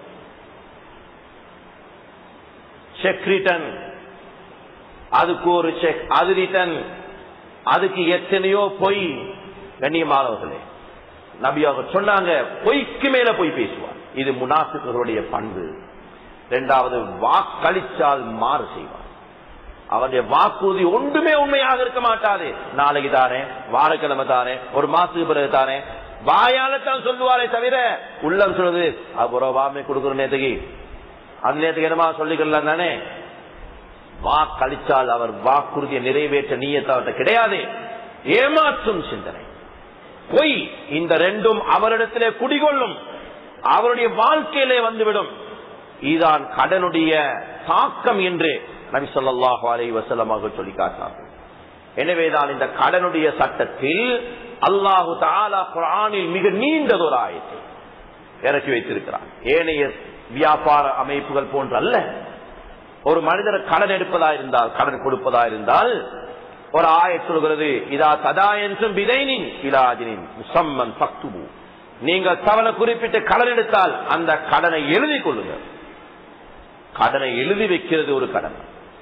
[SPEAKER 1] செக் ரிட்டன் அதுக்கு ஒரு செக் அது ரிட்டன் அதுக்கு எத்தனையோ பொய் கண்ணியமானவர்களே நபி அவர் சொன்னாங்க பொய்க்கு மேல பொய் பேசுவார் இது முனாஃபிக்கர்களுடைய பண்பு இரண்டாவது வாக்களிச்சால் மாறு செய்வார் அவருடைய வாக்குறுதி ஒன்றுமே உண்மையாக இருக்க மாட்டாது நாளைக்கு தானே வாரக்கிழமை தானே ஒரு மாசத்துக்கு பிறகு தானே வாயாலத்தான் சொல்லுவாரே தவிர உள்ளம் சொல்றது அப்புறம் வாமை கொடுக்குற நேற்றுக்கு அந்த நேரத்துக்கு என்னமா சொல்லிக்கலாம் தானே வாக்களித்தால் அவர் வாக்குறுதியை நிறைவேற்ற நீயத்தை அவர்கிட்ட கிடையாது ஏமாற்றும் சிந்தனை பொய் இந்த ரெண்டும் அவரிடத்திலே குடிகொள்ளும் அவருடைய வாழ்க்கையிலே வந்துவிடும் இதுதான் கடனுடைய தாக்கம் என்று நபி சொல்லாஹு அலை வசலமாக சொல்லி காட்டினார்கள் எனவேதான் இந்த கடனுடைய சட்டத்தில் அல்லாஹு தாலா குரானில் மிக நீண்டதொரு ஆயத்தை இறக்கி வைத்திருக்கிறார் ஏனைய வியாபார அமைப்புகள் போன்ற அல்ல ஒரு மனிதர் கடன் எடுப்பதா இருந்தால் கடன் கொடுப்பதா இருந்தால் ஒரு ஆய சொல்கிறது இதா சதா என்றும் விதைனின் இலாஜினின் முசம்மன் பக்துபு நீங்கள் தவணை குறிப்பிட்டு கடன் எடுத்தால் அந்த கடனை எழுதி கொள்ளுங்கள் கடனை எழுதி வைக்கிறது ஒரு கடன்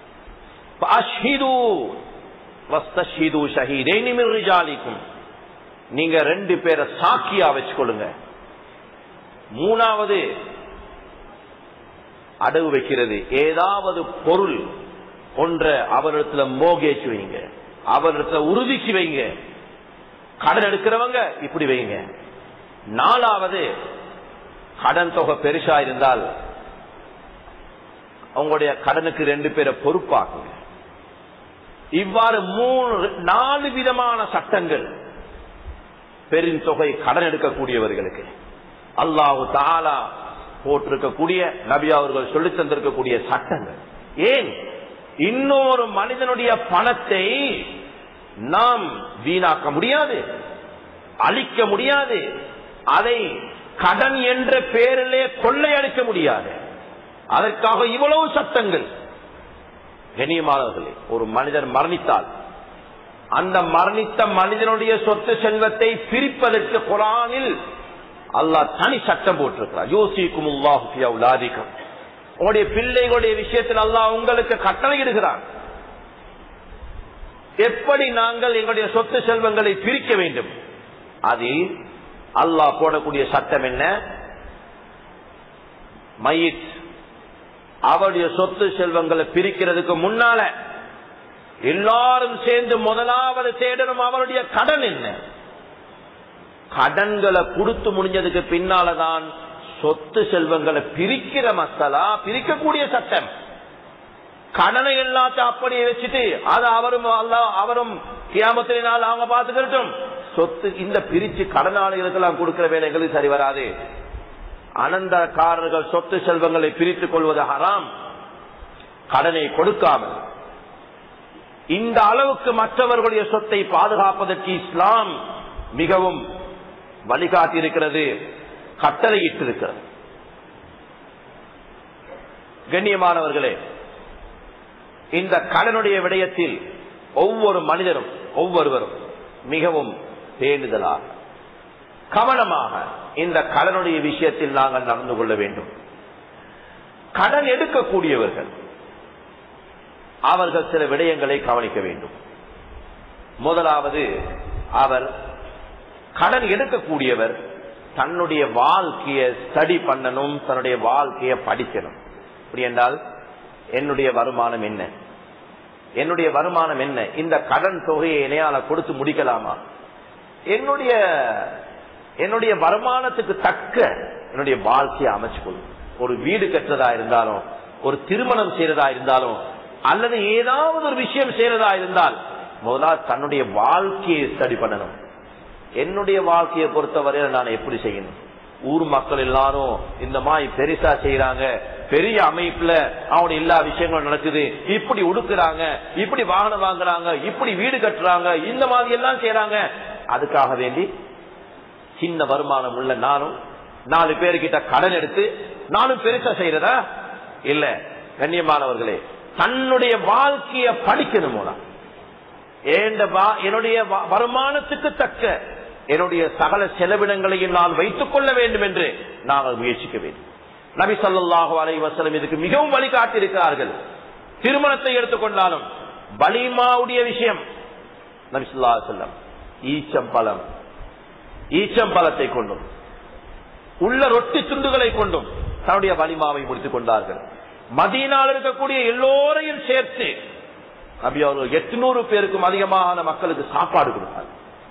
[SPEAKER 1] நீங்க ரெண்டு பேரை சாக்கியா வச்சுக்கொள்ளுங்க மூணாவது அடகு வைக்கிறது ஏதாவது பொருள் ஒன்ற அவரிடத்துல மோகேச்சு வைங்க அவரிடத்துல உறுதிக்கு வைங்க கடன் எடுக்கிறவங்க இப்படி வைங்க நாலாவது கடன் தொகை பெருசா இருந்தால் அவங்களுடைய கடனுக்கு ரெண்டு பேரை பொறுப்பாக்குங்க இவ்வாறு மூணு நாலு விதமான சட்டங்கள் பெருந்தொகை கடன் எடுக்கக்கூடியவர்களுக்கு அல்லாஹு தாலா போட்டிருக்கக்கூடிய நபி அவர்கள் சொல்லி தந்திருக்கக்கூடிய சட்டங்கள் ஏன் இன்னொரு மனிதனுடைய பணத்தை நாம் வீணாக்க முடியாது அழிக்க முடியாது அதை கடன் என்ற பெயரிலே கொள்ளையடிக்க முடியாது அதற்காக இவ்வளவு சட்டங்கள் கண்ணியமானவர்களே ஒரு மனிதர் மரணித்தால் அந்த மரணித்த மனிதனுடைய சொத்து செல்வத்தை பிரிப்பதற்கு குரானில் அல்லாஹ் தனி சட்டம் போட்டிருக்கிறார் யோசிக்கும் உல்லாதிக்கும் உங்களுடைய பிள்ளைகளுடைய விஷயத்தில் அல்லாஹ் உங்களுக்கு கட்டளையிடுகிறான் எப்படி நாங்கள் எங்களுடைய சொத்து செல்வங்களை பிரிக்க வேண்டும் அதில் அல்லாஹ் போடக்கூடிய சட்டம் என்ன மயித் அவருடைய சொத்து செல்வங்களை பிரிக்கிறதுக்கு முன்னால எல்லாரும் சேர்ந்து முதலாவது தேடணும் அவருடைய கடன் என்ன கடன்களை கொடுத்து முடிஞ்சதுக்கு பின்னாலதான் சொத்து செல்வங்களை பிரிக்கிற மசாலா பிரிக்கக்கூடிய சட்டம் கடனை எல்லாத்தையும் அப்படியே வச்சுட்டு அது அவரும் அவரும் கியாமத்தினால் அவங்க பார்த்துக்கிட்டும் சொத்து இந்த பிரிச்சு கடனாளிகளுக்கெல்லாம் கொடுக்கிற வேலைகளுக்கு சரி வராது அனந்தக்காரர்கள் சொத்து செல்வங்களை பிரித்துக் கொள்வது ஹராம் கடனை கொடுக்காமல் இந்த அளவுக்கு மற்றவர்களுடைய சொத்தை பாதுகாப்பதற்கு இஸ்லாம் மிகவும் வழிகாட்டியிருக்கிறது கட்டளையிட்டிருக்கிறது கண்ணியமானவர்களே இந்த கடனுடைய விடயத்தில் ஒவ்வொரு மனிதரும் ஒவ்வொருவரும் மிகவும் பேணுதலாக கவனமாக இந்த கடனுடைய விஷயத்தில் நாங்கள் நடந்து கொள்ள வேண்டும் கடன் எடுக்கக்கூடியவர்கள் அவர்கள் சில விடயங்களை கவனிக்க வேண்டும் முதலாவது அவர் கடன் எடுக்கக்கூடியவர் தன்னுடைய வாழ்க்கையை ஸ்டடி பண்ணணும் தன்னுடைய வாழ்க்கையை படிக்கணும் அப்படி என்றால் என்னுடைய வருமானம் என்ன என்னுடைய வருமானம் என்ன இந்த கடன் தொகையை இணையால கொடுத்து முடிக்கலாமா என்னுடைய என்னுடைய வருமானத்துக்கு தக்க என்னுடைய வாழ்க்கையை அமைச்சுக்கொள்ளும் ஒரு வீடு கட்டுறதா இருந்தாலும் ஒரு திருமணம் செய்யறதா இருந்தாலும் அல்லது ஏதாவது ஒரு விஷயம் செய்யறதா இருந்தால் முதலாவது தன்னுடைய வாழ்க்கையை ஸ்டடி பண்ணணும் என்னுடைய வாழ்க்கையை பொறுத்தவரையில நான் எப்படி செய்யணும் ஊர் மக்கள் எல்லாரும் இந்த மாதிரி பெருசா செய்யறாங்க பெரிய அமைப்புல அவனுடைய எல்லா விஷயங்களும் நடக்குது இப்படி உடுக்குறாங்க இப்படி வாகனம் வாங்குறாங்க இப்படி வீடு கட்டுறாங்க இந்த மாதிரி எல்லாம் செய்யறாங்க அதுக்காக வேண்டி சின்ன வருமானம் உள்ள நானும் நாலு பேருக்கிட்ட கடன் எடுத்து நானும் பெருசா செய்யறதா இல்ல கண்ணியமானவர்களே தன்னுடைய வாழ்க்கைய படிக்கணும் மூலம் என்னுடைய வருமானத்துக்கு தக்க என்னுடைய சகல செலவினங்களையும் நான் வைத்துக் கொள்ள வேண்டும் என்று நாங்கள் முயற்சிக்க வேண்டும் நபி சொல்லாஹு அலை வசலம் இதுக்கு மிகவும் வழிகாட்டியிருக்கிறார்கள் திருமணத்தை எடுத்துக்கொண்டாலும் பலிமாவுடைய விஷயம் நபி சொல்லா செல்லம் ஈச்சம்பழம் ஈச்சம்பழத்தை கொண்டும் உள்ள ரொட்டி துண்டுகளை கொண்டும் தன்னுடைய வலிமாவை முடித்துக் கொண்டார்கள் மதியனால் இருக்கக்கூடிய எல்லோரையும் சேர்த்து நபி அவர்கள் எட்நூறு பேருக்கும் அதிகமான மக்களுக்கு சாப்பாடு கொடுத்தார்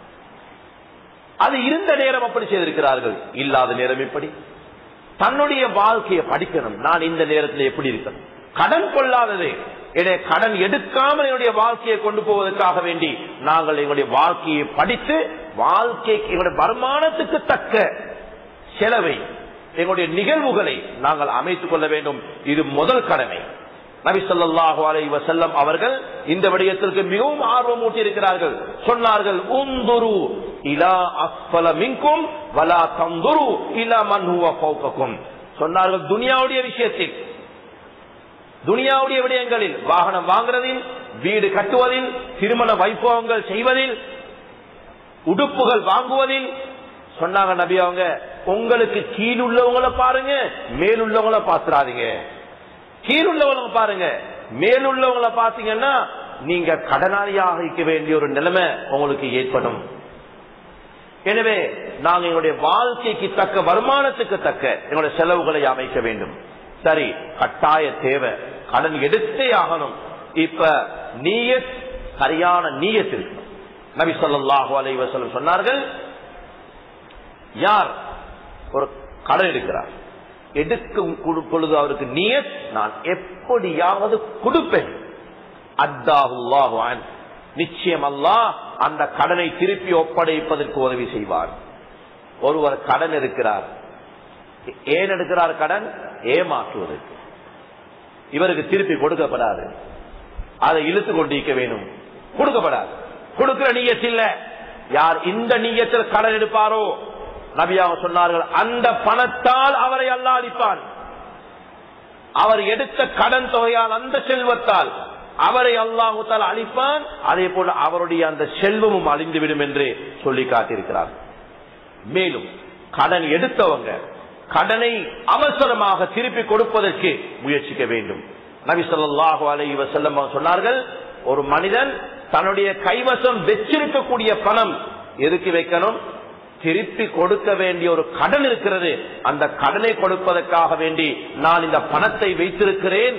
[SPEAKER 1] அது இருந்த நேரம் அப்படி செய்திருக்கிறார்கள் இல்லாத நேரம் எப்படி தன்னுடைய வாழ்க்கையை படிக்கணும் நான் இந்த நேரத்தில் எப்படி இருக்கணும் கடன் கொள்ளாதது என்னுடைய கடன் எடுக்காமல் என்னுடைய வாழ்க்கையை கொண்டு போவதற்காக வேண்டி நாங்கள் எங்களுடைய வாழ்க்கையை படித்து வாழ்க்கைக்கு எங்களுடைய வருமானத்துக்கு தக்க செலவை எங்களுடைய நிகழ்வுகளை நாங்கள் அமைத்துக் கொள்ள வேண்டும் இது முதல் கடமை நபி சொல்லாஹு அலை வசல்லம் அவர்கள் இந்த விடயத்திற்கு மிகவும் ஆர்வம் ஊட்டி இருக்கிறார்கள் சொன்னார்கள் உந்துரு இலா அஸ்பல மின்கும் வலா தந்துரு இலா மன்ஹுவ பௌக்கக்கும் சொன்னார்கள் துனியாவுடைய விஷயத்தில் துனியாவுடைய விடயங்களில் வாகனம் வாங்குறதில் வீடு கட்டுவதில் திருமண வைபவங்கள் செய்வதில் உடுப்புகள் வாங்குவதில் சொன்னாங்க நபி அவங்க உங்களுக்கு கீழ் உள்ளவங்களை பாருங்க மேலுள்ளவங்களை பாத்துறாதீங்க கீழுள்ளவங்க பாருங்க மேலுள்ளவங்களை பாத்தீங்கன்னா நீங்க கடனாளியாக இருக்க வேண்டிய ஒரு நிலைமை உங்களுக்கு ஏற்படும் எனவே நாங்க எங்களுடைய வாழ்க்கைக்கு தக்க வருமானத்துக்கு தக்க எங்களுடைய செலவுகளை அமைக்க வேண்டும் சரி கட்டாய தேவை கடன் எடுத்தே ஆகணும் இப்ப நீயத் சரியான நீயத் இருக்கணும் நபி சொல்லாஹு அலைவசலம் சொன்னார்கள் யார் ஒரு கடன் எடுக்கிறார் எடுக்கும் பொழுது அவருக்கு நீயத் நான் எப்படியாவது கொடுப்பேன் அத்தாஹுல்லாஹான் நிச்சயம் அல்லாஹ் அந்த கடனை திருப்பி ஒப்படைப்பதற்கு உதவி செய்வார் ஒருவர் கடன் இருக்கிறார் ஏன் எடுக்கிறார் கடன் ஏமாற்றுவதற்கு இவருக்கு திருப்பி கொடுக்கப்படாது அதை இழுத்து கொண்டிருக்க வேணும் கொடுக்கப்படாது கொடுக்கிற நீயத் இல்ல யார் இந்த நீயத்தில் கடன் எடுப்பாரோ நபியாக சொன்னார்கள் அந்த பணத்தால் அவரை அல்லா அளிப்பான் அவர் எடுத்த கடன் தொகையால் அந்த செல்வத்தால் அவரை அல்லாஹுத்தால் அளிப்பான் அதே போல அவருடைய அந்த செல்வமும் அழிந்துவிடும் என்று சொல்லி காட்டியிருக்கிறார் மேலும் கடன் எடுத்தவங்க கடனை அவசரமாக திருப்பி கொடுப்பதற்கு முயற்சிக்க வேண்டும் நபி சொல்லாஹு அலை வசல்லம் சொன்னார்கள் ஒரு மனிதன் தன்னுடைய கைவசம் வச்சிருக்கக்கூடிய பணம் எதுக்கு வைக்கணும் திருப்பி கொடுக்க வேண்டிய ஒரு கடன் இருக்கிறது அந்த கடனை கொடுப்பதற்காக வேண்டி நான் இந்த பணத்தை வைத்திருக்கிறேன்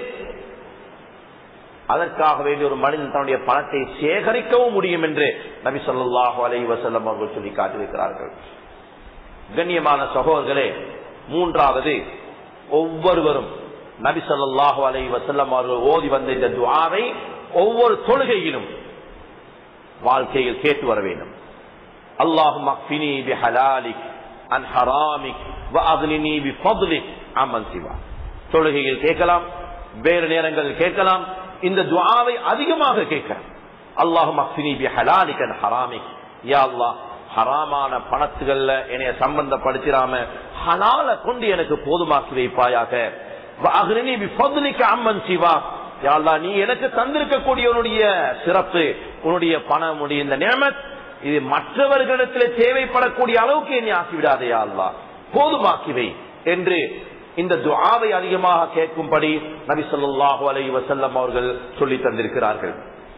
[SPEAKER 1] அதற்காக வேண்டிய ஒரு மனிதன் தன்னுடைய பணத்தை சேகரிக்கவும் முடியும் என்று நபி சொல்லாஹு அலை வசல்லம் அவர்கள் சொல்லி காட்டியிருக்கிறார்கள் கண்ணியமான சகோதரர்களே மூன்றாவது ஒவ்வொருவரும் நபி சொல்லாஹு அலை வசல்லம் அவர்கள் ஓதி வந்த இந்த துவாவை ஒவ்வொரு தொழுகையிலும் வாழ்க்கையில் கேட்டு வர வேண்டும் اللهم اكفني بحلالك عن حرامك واغنني بفضلك عمن سواك தொழுகையில் கேட்கலாம் வேறு நேரங்களில் கேட்கலாம் இந்த துவாவை அதிகமாக கேட்கிறேன் அல்லாஹும் அக்ஃபினி பி ஹலாலிக் அன் ஹராமிக் யா அல்லாஹ் ஹராமான பணத்துகள்ல என்னைய சம்பந்தப்படுத்திடாம ஹலால கொண்டு எனக்கு போதுமாக்கி வைப்பாயாக வாக்னினி பி ஃபضلிக அம்மன் சிவா யா அல்லாஹ் நீ எனக்கு தந்திருக்கக்கூடிய உன்னுடைய சிறப்பு உன்னுடைய பணம் உன்னுடைய இந்த நியமத் இது மற்றவர்களிடத்தில் தேவைப்படக்கூடிய அளவுக்கு என்னை ஆக்கிவிடாதே அல்லா போதுமாக்கிவை என்று இந்த துஆவை அதிகமாக கேட்கும்படி நபி சொல்லாஹு அலை வசல்லம் அவர்கள் சொல்லி தந்திருக்கிறார்கள்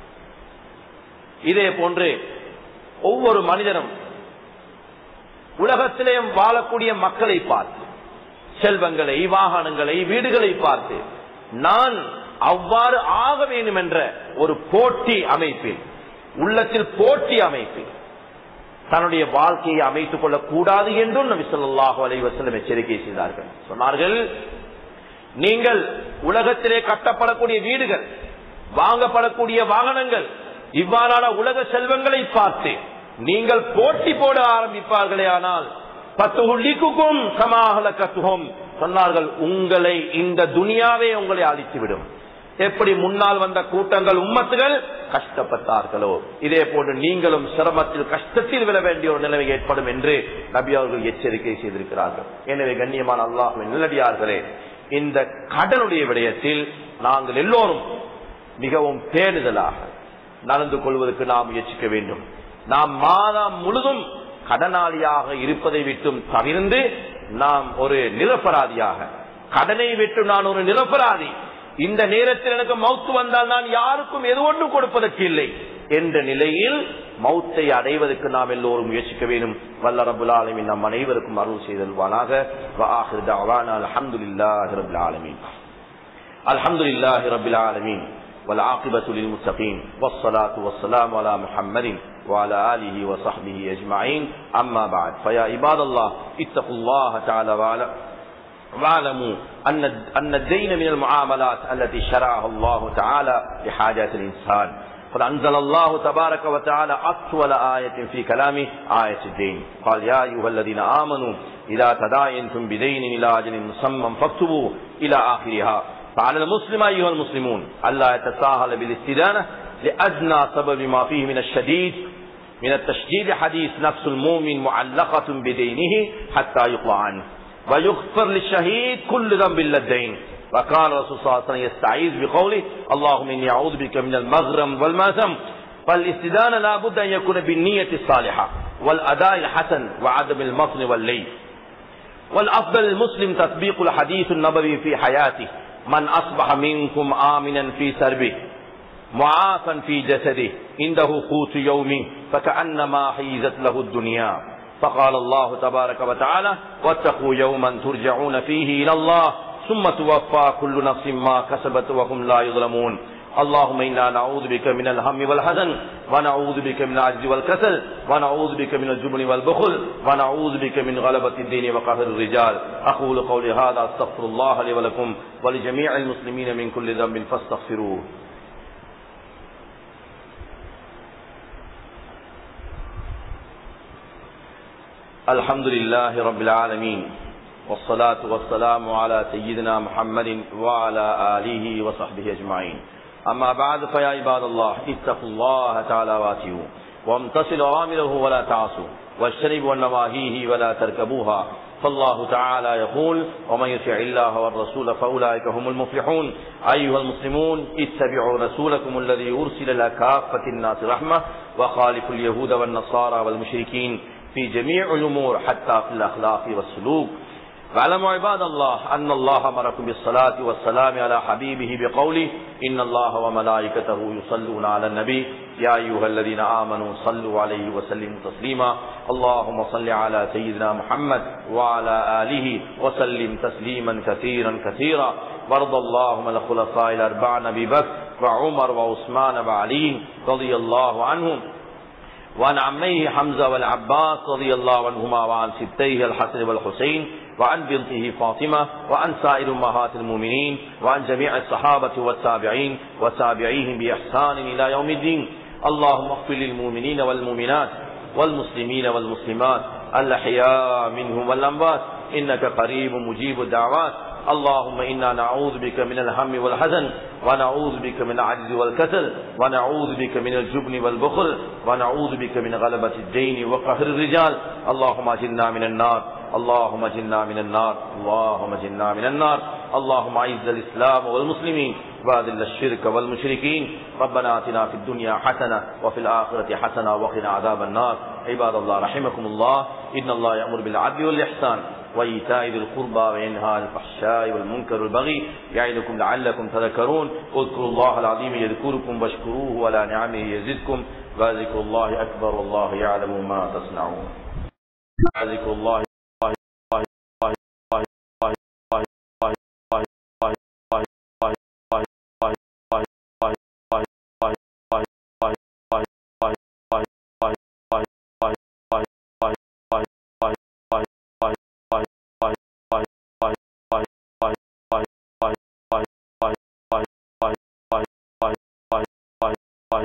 [SPEAKER 1] இதே போன்று ஒவ்வொரு மனிதனும் உலகத்திலே வாழக்கூடிய மக்களை பார்த்து செல்வங்களை வாகனங்களை வீடுகளை பார்த்து நான் அவ்வாறு ஆக வேண்டும் என்ற ஒரு போட்டி அமைப்பில் உள்ளத்தில் போட்டி அமைப்பில் தன்னுடைய வாழ்க்கையை அமைத்துக் கொள்ளக் கூடாது என்றும் நபி சொல்லாஹு அலைவசல்லம் எச்சரிக்கை செய்தார்கள் சொன்னார்கள் நீங்கள் உலகத்திலே கட்டப்படக்கூடிய வீடுகள் வாங்கப்படக்கூடிய வாகனங்கள் இவ்வாறான உலக செல்வங்களை பார்த்து நீங்கள் போட்டி போட ஆரம்பிப்பார்களே ஆனால் பத்துகுள்ளிக்கும் சமாகல கத்துகம் சொன்னார்கள் உங்களை இந்த துனியாவே உங்களை அழித்துவிடும் எப்படி முன்னால் வந்த கூட்டங்கள் உம்மத்துகள் கஷ்டப்பட்டார்களோ இதே போன்று நீங்களும் சிரமத்தில் கஷ்டத்தில் விட வேண்டிய ஒரு நிலைமை ஏற்படும் என்று நபி அவர்கள் எச்சரிக்கை செய்திருக்கிறார்கள் எனவே கண்ணியமான அல்லாஹுவின் நிலடியார்களே இந்த கடனுடைய விடயத்தில் நாங்கள் எல்லோரும் மிகவும் பேணுதலாக நடந்து கொள்வதற்கு நாம் முயற்சிக்க வேண்டும் நாம் மாதம் முழுதும் கடனாளியாக இருப்பதை விட்டும் தவிர்ந்து நாம் ஒரு நிரபராதியாக கடனை விட்டு நான் ஒரு நிரபராதி இந்த நேரத்தில் எனக்கு மவுத்து வந்தால் நான் யாருக்கும் எது ஒன்றும் கொடுப்பதற்கு இல்லை என்ற நிலையில் மௌத்தை அடைவதற்கு நாம் எல்லோரும் முயற்சிக்க வேண்டும் வல்ல ரபுல் ஆலமின் நம் அனைவருக்கும் அருள் செய்தல்வானாக الحمد لله رب العالمين والعاقبة للمتقين والصلاة والسلام على محمد وعلى آله وصحبه أجمعين أما بعد فيا عباد الله اتقوا الله تعالى وعلى واعلموا أن أن الدين من المعاملات التي شرعها الله تعالى لحاجات الإنسان قد أنزل الله تبارك وتعالى أطول آية في كلامه آية الدين قال يا أيها الذين آمنوا إذا تداينتم بدين إلى أجل مسمى فاكتبوا إلى آخرها فعلى المسلم أيها المسلمون ألا يتساهل بالاستدانة لأدنى سبب ما فيه من الشديد من التشديد حديث نفس المؤمن معلقة بدينه حتى يقضى عنه ويغفر للشهيد كل ذنب الا الدين وكان الرسول صلى الله عليه وسلم يستعيذ بقوله اللهم اني اعوذ بك من المغرم والماثم فالاستدانه لابد ان يكون بالنيه الصالحه والاداء الحسن وعدم المطن والليل والافضل المسلم تطبيق الحديث النبوي في حياته من اصبح منكم امنا في سربه معافا في جسده عنده قوت يومه فكانما حيزت له الدنيا فقال الله تبارك وتعالى واتقوا يوما ترجعون فيه الى الله ثم توفى كل نفس ما كسبت وهم لا يظلمون اللهم انا نعوذ بك من الهم والحزن ونعوذ بك من العجز والكسل ونعوذ بك من الجبن والبخل ونعوذ بك من غلبة الدين وقهر الرجال اقول قولي هذا استغفر الله لي ولكم ولجميع المسلمين من كل ذنب فاستغفروه الحمد لله رب العالمين والصلاة والسلام على سيدنا محمد وعلى آله وصحبه أجمعين أما بعد فيا عباد الله اتقوا الله تعالى واتيوه وامتصلوا أوامره ولا تعصوا واجتنبوا نواهيه ولا تركبوها فالله تعالى يقول ومن يطع الله والرسول فأولئك هم المفلحون أيها المسلمون اتبعوا رسولكم الذي أرسل إلى كافة الناس رحمة وخالفوا اليهود والنصارى والمشركين في جميع الأمور حتى في الأخلاق والسلوك واعلموا عباد الله أن الله أمركم بالصلاة والسلام على حبيبه بقوله إن الله وملائكته يصلون على النبي يا أيها الذين آمنوا صلوا عليه وسلموا تسليما اللهم صل على سيدنا محمد وعلى آله وسلم تسليما كثيرا كثيرا وارض اللهم الخلفاء الأربعة أبي بكر وعمر وعثمان وعلي رضي الله عنهم وعن عميه حمزة والعباس رضي الله عنهما وعن ستيه الحسن والحسين وعن بنته فاطمة وعن سائر أمهات المؤمنين وعن جميع الصحابة والتابعين وتابعيهم بإحسان إلى يوم الدين اللهم اغفر للمؤمنين والمؤمنات والمسلمين والمسلمات الأحياء منهم والأموات إنك قريب مجيب الدعوات اللهم إنا نعوذ بك من الهم والحزن ونعوذ بك من العجز والكسل ونعوذ بك من الجبن والبخل ونعوذ بك من غلبة الدين وقهر الرجال اللهم اجلنا من النار اللهم اجلنا من النار اللهم اجلنا من النار اللهم اعز الاسلام والمسلمين واذل الشرك والمشركين ربنا اتنا في الدنيا حسنه وفي الاخره حسنه وقنا عذاب النار عباد الله رحمكم الله ان الله يامر بالعدل والاحسان وإيتاء ذي القربى وينهى عن الفحشاء والمنكر والبغي يعظكم لعلكم تذكرون اذكروا الله العظيم يذكركم واشكروه على نعمه يزدكم وذكر الله أكبر والله يعلم ما تصنعون ذكر الله